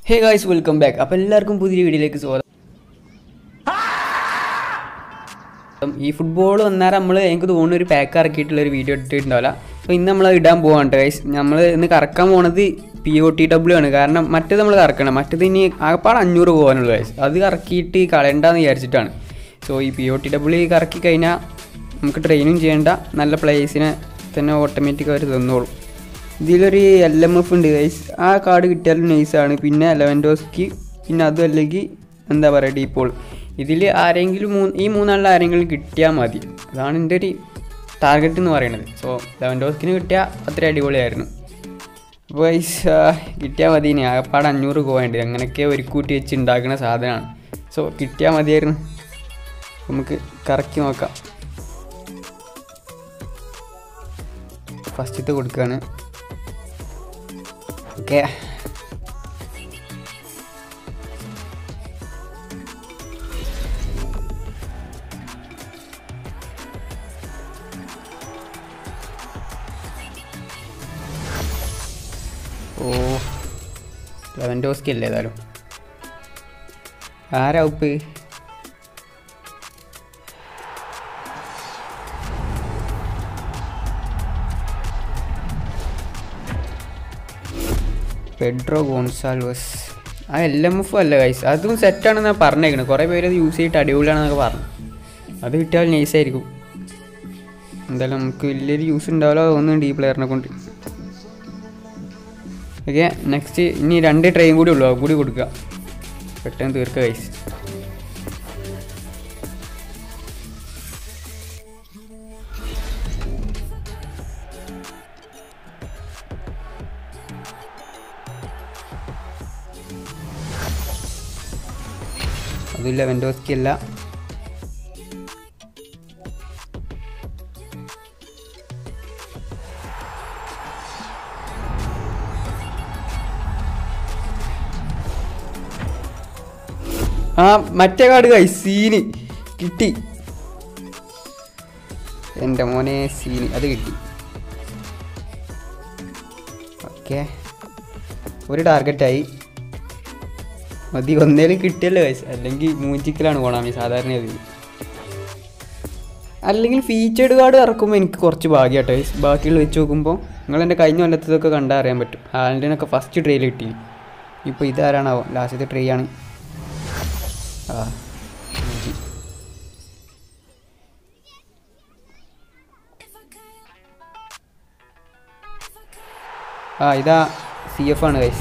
Hey guys welcome back അപ്പോൾ എല്ലാവർക്കും പുതിയ വീഡിയോയിലേക്ക് സ്വാഗതം ഈ ഫുട്ബോൾ വന്നാൽ നമ്മൾ എനിക്ക് തോന്നുന്ന ഒരു പാക്ക് ഇറക്കിയിട്ടുള്ള ഒരു വീഡിയോ ഇട്ടിട്ടുണ്ടാവില്ല അപ്പോൾ ഇന്ന് നമ്മൾ ഇടാൻ പോകാണ്ട് ഗൈസ് നമ്മൾ ഇന്ന് കറക്കാൻ പോണത് പി ഒ ടി ഡബ്ല്യു ആണ് കാരണം മറ്റേത് നമ്മൾ കറക്കണം മറ്റേത് ഇനി ആകപ്പാട് അഞ്ഞൂറ് പോകാനുള്ളൂ ഗൈസ് അത് കറക്കിയിട്ട് കളയണ്ടെന്ന് വിചാരിച്ചിട്ടാണ് സോ ഈ പി ഒ ടി ഡബ്ല്യു കറക്കി കഴിഞ്ഞാൽ നമുക്ക് ട്രെയിനും ചെയ്യേണ്ട നല്ല പ്ലേസിനെ തന്നെ ഓട്ടോമാറ്റിക്കായിട്ട് തന്നോളും ഇതിലൊരു എൽ എം എഫ് ഉണ്ട് ഗൈസ് ആ കാർഡ് കിട്ടിയാലും നൈസാണ് പിന്നെ ലെവൻഡോസ്ക്ക് പിന്നെ അതും അല്ലെങ്കിൽ എന്താ പറയുക ഡീപ്പോൾ ഇതിൽ ആരെങ്കിലും മൂന്ന് ഈ മൂന്നാളിൽ ആരെങ്കിലും കിട്ടിയാൽ മതി അതാണ് എൻ്റെ ഒരു ടാർഗറ്റ് എന്ന് പറയുന്നത് സോ ലെവൻഡോസ്കിന് കിട്ടിയാൽ അത്ര അടിപൊളിയായിരുന്നു അപ്പോൾ ഗൈസ് കിട്ടിയാൽ മതി ഇനി ആകപ്പാട് അഞ്ഞൂറ് പോയിണ്ട് അങ്ങനെയൊക്കെ ഒരു കൂട്ടി വെച്ച് ഉണ്ടാക്കുന്ന സാധനമാണ് സോ കിട്ടിയാൽ മതിയായിരുന്നു നമുക്ക് കറക്കി നോക്കാം ഫസ്റ്റത്തെ കൊടുക്കുകയാണ് ഓക്കെ ഓ ലെവൻ ഡോസ്കി അല്ലേ ഏതായാലും ആരാ ഉപ്പ് പെഡ്രോ ഗോൺസാൽവസ് ആ എൽ എം എഫ് അല്ല ഗൈസ് അതും സെറ്റാണെന്നാണ് പറഞ്ഞേക്കുന്നത് കുറേ പേര് അത് യൂസ് ചെയ്തിട്ട് അടിപൊളിയാണെന്നൊക്കെ പറഞ്ഞു അത് കിട്ടിയാൽ നൈസായിരിക്കും എന്തായാലും നമുക്ക് വലിയൊരു യൂസ് ഉണ്ടാവില്ല തോന്നുന്നുണ്ട് ഈ പ്ലെയറിനെ കൊണ്ട് ഓക്കെ നെക്സ്റ്റ് ഇനി രണ്ട് ട്രെയിൻ കൂടി ഉള്ളൂ അത് കൂടി കൊടുക്കുക പെട്ടെന്ന് തീർക്കുക ഗൈസ് അതില്ല വെൻഡോസ്കി അല്ല ആ മറ്റേ കാർഡ് കൈ സീന് കിട്ടി എൻ്റെ മോനെ സീന് അത് കിട്ടി ഓക്കെ ഒരു ടാർഗറ്റായി മതി ഒന്നേലും കിട്ടിയല്ലോ guys. അല്ലെങ്കിൽ മൂഞ്ചിക്കലാണ് കൊണാമി സാധാരണ അതിൽ അല്ലെങ്കിൽ ഫീച്ചേർഡ് കാർഡ് ഇറക്കുമ്പോൾ എനിക്ക് കുറച്ച് ഭാഗ്യമാട്ടോ guys. ബാക്കിയുള്ള വെച്ച് നോക്കുമ്പോൾ നിങ്ങൾ എൻ്റെ കഴിഞ്ഞ കൊല്ലത്തതൊക്കെ കണ്ടാൽ അറിയാൻ പറ്റും ഹാലൻഡിനൊക്കെ ഫസ്റ്റ് ട്രെയിൽ കിട്ടി ഇപ്പോൾ ഇതാരാണാവോ ലാസ്റ്റത്തെ ട്രേ ആണ് ആ മൂഞ്ചി. ആ ഇതാ സി എഫ് ആണ് ഗൈസ്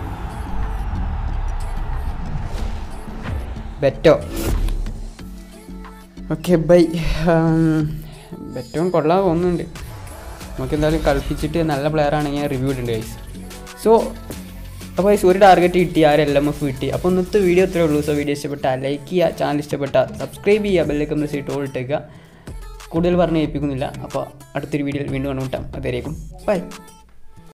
ബെറ്റോ ഓക്കെ ബൈ ബെറ്റോൺ കൊള്ളാൻ തോന്നുന്നുണ്ട് നമുക്ക് എന്തായാലും കളിപ്പിച്ചിട്ട് നല്ല പ്ലെയർ ആണെങ്കിൽ റിവ്യൂ ഇട്ടുണ്ട് ഗൈസ് സോ അപ്പോൾ ഗൈസ് ഒരു ടാർഗറ്റ് കിട്ടി ആര് എൽ എം എഫ് കിട്ടി അപ്പോൾ ഇന്നത്തെ വീഡിയോ ഇത്രേ ഉള്ളൂ സോ വീഡിയോ ഇഷ്ടപ്പെട്ടാൽ ലൈക്ക് ചെയ്യുക ചാനൽ ഇഷ്ടപ്പെട്ടാൽ സബ്സ്ക്രൈബ് ചെയ്യുക ബെല്ലേക്ക് പ്രസ് ചെയ്തിട്ട് ഓൾട്ടേക്കുക കൂടുതൽ പറഞ്ഞ് ഏൽപ്പിക്കുന്നില്ല അപ്പോൾ അടുത്തൊരു വീഡിയോയിൽ വീണ്ടും കണ്ടുമുട്ടാം അതുവരേക്കും ബൈ